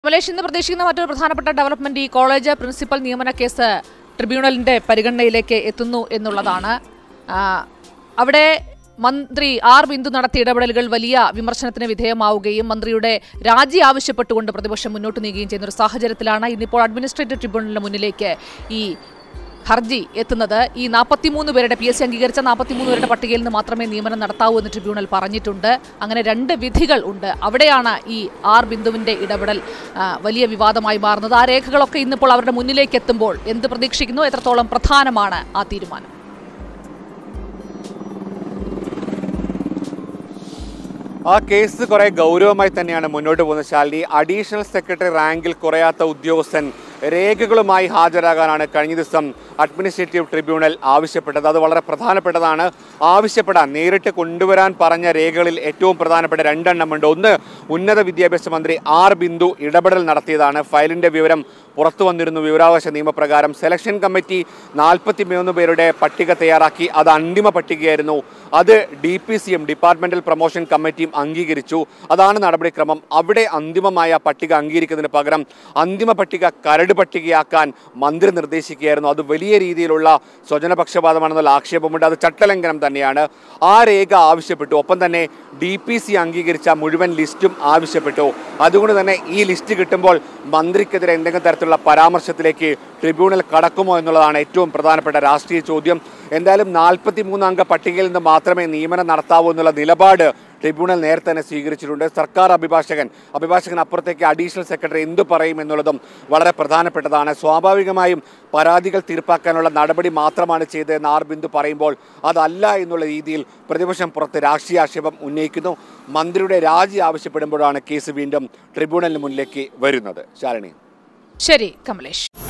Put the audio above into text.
കമലേഷ് ഇന്ന് പ്രതീക്ഷിക്കുന്ന മറ്റൊരു പ്രധാനപ്പെട്ട ഡെവലപ്മെന്റ് ഈ കോളേജ് പ്രിൻസിപ്പൽ നിയമന കേസ് ട്രിബ്യൂണലിന്റെ പരിഗണനയിലേക്ക് എത്തുന്നു എന്നുള്ളതാണ് ആ, അവിടെ മന്ത്രി ആർ ബിന്ദു നടത്തിയ ഇടപെടലുകൾ വലിയ വിമർശനത്തിന് വിധേയമാവുകയും മന്ത്രിയുടെ രാജി ആവശ്യപ്പെട്ടുകൊണ്ട് പ്രതിപക്ഷം മുന്നോട്ട് നീങ്ങുകയും ചെയ്യുന്ന ഒരു സാഹചര്യത്തിലാണ് ഇന്നിപ്പോൾ അഡ്മിനിസ്ട്രേറ്റീവ് ട്രിബ്യൂണലിന് മുന്നിലേക്ക് ഈ ഹർജി എത്തുന്നത് ഈ നാൽപ്പത്തിമൂന്ന് പേരുടെ പി എസ് സി അംഗീകരിച്ച നാൽപ്പത്തിമൂന്ന് പേരുടെ പട്ടികയിൽ നിന്ന് മാത്രമേ നിയമനം നടത്താവൂ എന്ന് ട്രിബ്യൂണൽ പറഞ്ഞിട്ടുണ്ട് അങ്ങനെ രണ്ട് വിധികൾ ഉണ്ട് അവിടെയാണ് ഈ ആർ ബിന്ദുവിന്റെ ഇടപെടൽ ആ, വലിയ വിവാദമായി മാറുന്നത് ആ രേഖകളൊക്കെ ഇന്നിപ്പോൾ അവരുടെ മുന്നിലേക്ക് എത്തുമ്പോൾ എന്ത് പ്രതീക്ഷിക്കുന്നു എത്രത്തോളം പ്രധാനമാണ് ആ തീരുമാനം ആ കേസ് കുറെ ഗൗരവമായി തന്നെയാണ് മുന്നോട്ട് പോകുന്നത് ശാലിനി അഡീഷണൽ സെക്രട്ടറി റാങ്കിൽ കുറയാത്ത ഉദ്യോഗസ്ഥൻ രേഖകളുമായി ഹാജരാകാനാണ് കഴിഞ്ഞ ദിവസം അഡ്മിനിസ്ട്രേറ്റീവ് ട്രിബ്യൂണൽ ആവശ്യപ്പെട്ടത് അത് വളരെ പ്രധാനപ്പെട്ടതാണ് ആവശ്യപ്പെടാൻ നേരിട്ട് കൊണ്ടുവരാൻ പറഞ്ഞ രേഖകളിൽ ഏറ്റവും പ്രധാനപ്പെട്ട രണ്ടെണ്ണമുണ്ട് ഒന്ന് ഉന്നത വിദ്യാഭ്യാസ മന്ത്രി ആർ ബിന്ദു ഇടപെടൽ നടത്തിയതാണ് ഫയലിന്റെ വിവരം പുറത്തു വന്നിരുന്നു വിവരാവകാശ നിയമപ്രകാരം സെലക്ഷൻ കമ്മിറ്റി നാൽപ്പത്തി മൂന്ന് പേരുടെ പട്ടിക തയ്യാറാക്കി അത് അന്തിമ പട്ടികയായിരുന്നു അത് ഡി പി സിയും ഡിപ്പാർട്ട്മെന്റൽ പ്രൊമോഷൻ കമ്മിറ്റിയും അംഗീകരിച്ചു അതാണ് നടപടിക്രമം അവിടെ അന്തിമമായ പട്ടിക അംഗീകരിക്കുന്നതിന് പകരം അന്തിമ പട്ടിക കരട് പട്ടികയാക്കാൻ മന്ത്രി നിർദ്ദേശിക്കുകയായിരുന്നു അത് വലിയ രീതിയിലുള്ള സ്വജനപക്ഷപാതമാണെന്നുള്ള ആക്ഷേപമുണ്ട് അത് ചട്ടലംഘനം തന്നെയാണ് ആ രേഖ ആവശ്യപ്പെട്ടു ഒപ്പം തന്നെ ഡി പി സി അംഗീകരിച്ച മുഴുവൻ ലിസ്റ്റും ആവശ്യപ്പെട്ടു അതുകൊണ്ട് തന്നെ ഈ ലിസ്റ്റ് കിട്ടുമ്പോൾ മന്ത്രിക്കെതിരെ എന്തെങ്കിലും തരത്തിലുള്ള പരാമർശത്തിലേക്ക് ട്രിബ്യൂണൽ കടക്കുമോ എന്നുള്ളതാണ് ഏറ്റവും പ്രധാനപ്പെട്ട രാഷ്ട്രീയ ചോദ്യം എന്തായാലും നാൽപ്പത്തി അംഗ പട്ടികയിൽ നിന്ന് മാത്രമേ നിയമനം നടത്താവൂ എന്നുള്ള നിലപാട് ട്രിബ്യൂണൽ നേരത്തെ തന്നെ സ്വീകരിച്ചിട്ടുണ്ട് സർക്കാർ അഭിഭാഷകൻ അഭിഭാഷകൻ അപ്പുറത്തേക്ക് അഡീഷണൽ സെക്രട്ടറി എന്തു പറയും എന്നുള്ളതും വളരെ പ്രധാനപ്പെട്ടതാണ് സ്വാഭാവികമായും പരാതികൾ തീർപ്പാക്കാനുള്ള നടപടി മാത്രമാണ് ചെയ്തതെന്ന് ആർ ബിന്ദു പറയുമ്പോൾ അതല്ല എന്നുള്ള രീതിയിൽ പ്രതിപക്ഷം പുറത്ത് രാഷ്ട്രീയ ആക്ഷേപം ഉന്നയിക്കുന്നു മന്ത്രിയുടെ രാജി ആവശ്യപ്പെടുമ്പോഴാണ് കേസ് വീണ്ടും ട്രിബ്യൂണലിന് മുന്നിലേക്ക് വരുന്നത് ശാലിനി ശരി കമലേഷ്